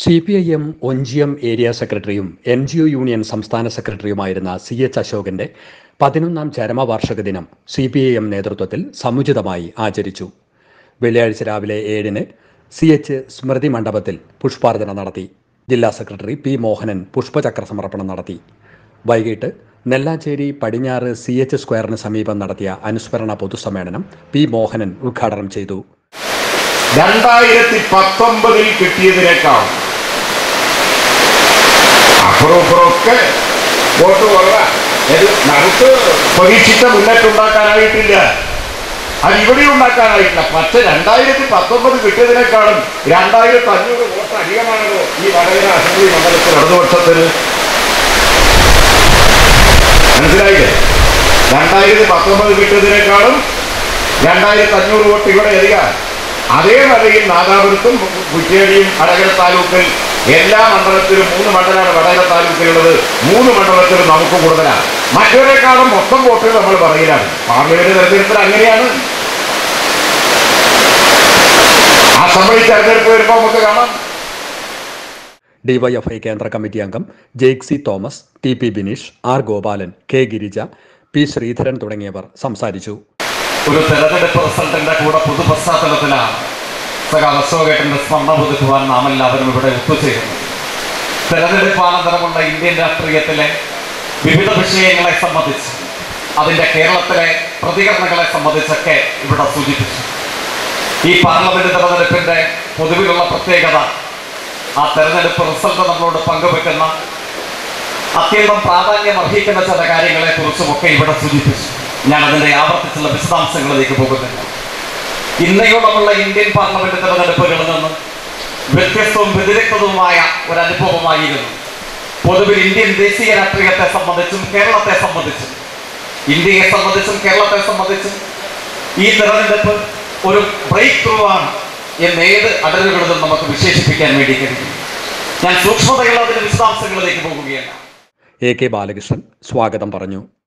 C P I M Onchiyam area സെക്രട്ടറിയും N G O union സംസ്ഥാന സെക്രട്ടറിയുമായിരുന്ന സി എച്ച് അശോകന്റെ പതിനൊന്നാം ചരമവാർഷിക ദിനം സി പി ഐ എം നേതൃത്വത്തിൽ സമുചിതമായി ആചരിച്ചു വെള്ളിയാഴ്ച രാവിലെ ഏഴിന് സി എച്ച് സ്മൃതി മണ്ഡപത്തിൽ പുഷ്പാർച്ചന നടത്തി ജില്ലാ സെക്രട്ടറി പി മോഹനൻ പുഷ്പചക്ര സമർപ്പണം നടത്തി വൈകിട്ട് നെല്ലാഞ്ചേരി പടിഞ്ഞാറ് സി എച്ച് സ്ക്വയറിന് സമീപം നടത്തിയ അനുസ്മരണ പൊതുസമ്മേളനം പി മോഹനൻ ഉദ്ഘാടനം ചെയ്തു രണ്ടായിരത്തി പത്തൊമ്പതിൽ കിട്ടിയതിനേക്കാൾ അപ്പുറം ഇപ്പുറമൊക്കെ വോട്ട് കുറവ നമുക്ക് പ്രതീക്ഷിച്ച മുന്നേറ്റുണ്ടാക്കാനായിട്ടില്ല അത് ഇവിടെ ഉണ്ടാക്കാനായിട്ടില്ല പക്ഷെ രണ്ടായിരത്തി പത്തൊമ്പത് കിട്ടിയതിനേക്കാളും രണ്ടായിരത്തി അഞ്ഞൂറ് വോട്ട് അധികമാണല്ലോ ഈ വടകര അസംബ്ലി മണ്ഡലത്തിൽ ഇടതുപക്ഷത്തിന് മനസ്സിലായില്ലേ രണ്ടായിരത്തി പത്തൊമ്പത് കിട്ടിയതിനേക്കാളും രണ്ടായിരത്തി അഞ്ഞൂറ് വോട്ട് ഇവിടെ അധികം അതേ നിലയിൽ നാദാപുരത്തും കുറ്റിയേടിയും വടകര താലൂക്കിൽ എല്ലാ മണ്ഡലത്തിലും മൂന്ന് മണ്ഡലമാണ് വടകര താലൂക്കിലുള്ളത് മൂന്ന് മണ്ഡലത്തിലും നമുക്ക് കൂടുതലാണ് മറ്റവരെക്കാളും മൊത്തം വോട്ടുകൾ നമ്മൾ പറയിലാണ് പാർലമെന്റ് തെരഞ്ഞെടുപ്പിൽ അങ്ങനെയാണ് ആ അസംബ്ലി തെരഞ്ഞെടുപ്പ് വരുമ്പോൾ നമുക്ക് കാണാം ഡിവൈഎഫ്ഐ കേന്ദ്ര കമ്മിറ്റി അംഗം Jaick C Thomas T P Bineesh R Gopalan K Girija P Sreedharan തുടങ്ങിയവർ സംസാരിച്ചു ഒരു തെരഞ്ഞെടുപ്പ് റിസൾട്ടിന്റെ കൂടെ പൊതു പശ്ചാത്തലത്തിലാണ് സഖാവ് അശോകേട്ടന്റെ സ്മരണ പുതുക്കുവാൻ നാം എല്ലാവരും ഇവിടെ ഒത്തുചേരുന്നു തെരഞ്ഞെടുപ്പാനന്തരമുള്ള ഇന്ത്യൻ രാഷ്ട്രീയത്തിലെ വിവിധ വിഷയങ്ങളെ സംബന്ധിച്ച് അതിന്റെ കേരളത്തിലെ പ്രതികരണങ്ങളെ സംബന്ധിച്ചൊക്കെ ഇവിടെ സൂചിപ്പിച്ചു ഈ പാർലമെന്റ് തെരഞ്ഞെടുപ്പിന്റെ പൊതുവിലുള്ള പ്രത്യേകത ആ തെരഞ്ഞെടുപ്പ് റിസൾട്ട് നമ്മളോട് പങ്കുവെക്കുന്ന അത്യന്തം പ്രാധാന്യം അർഹിക്കുന്ന ചില കാര്യങ്ങളെ കുറിച്ചുമൊക്കെ ഇവിടെ സൂചിപ്പിച്ചു ഞാൻ അതിന്റെ ആവർത്തിച്ചുള്ള വിശദാംശങ്ങളിലേക്ക് പോകുന്നില്ല ഇന്നയോളമുള്ള ഇന്ത്യൻ പാർലമെന്റ് തെരഞ്ഞെടുപ്പുകളിൽ നിന്ന് വ്യത്യസ്തവും വ്യതിരിക്തവുമായ ഒരു അനുഭവമായിരുന്നു പൊതുവിൽ ഇന്ത്യൻ ദേശീയ രാഷ്ട്രീയത്തെ സംബന്ധിച്ചും കേരളത്തെ സംബന്ധിച്ചും ഇന്ത്യയെ സംബന്ധിച്ചും കേരളത്തെ സംബന്ധിച്ചും ഈ തെരഞ്ഞെടുപ്പ് ഒരു ബ്രേക്ക് ത്രൂ ആണ് എന്ന് ഏത് അടരുകളിലും നമുക്ക് വിശേഷിപ്പിക്കാൻ വേണ്ടി കഴിയും ഞാൻ സൂക്ഷ്മതയുള്ള അതിന്റെ വിശദാംശങ്ങളിലേക്ക് പോകുകയാണ് എ കെ ബാലകൃഷ്ണൻ സ്വാഗതം പറഞ്ഞു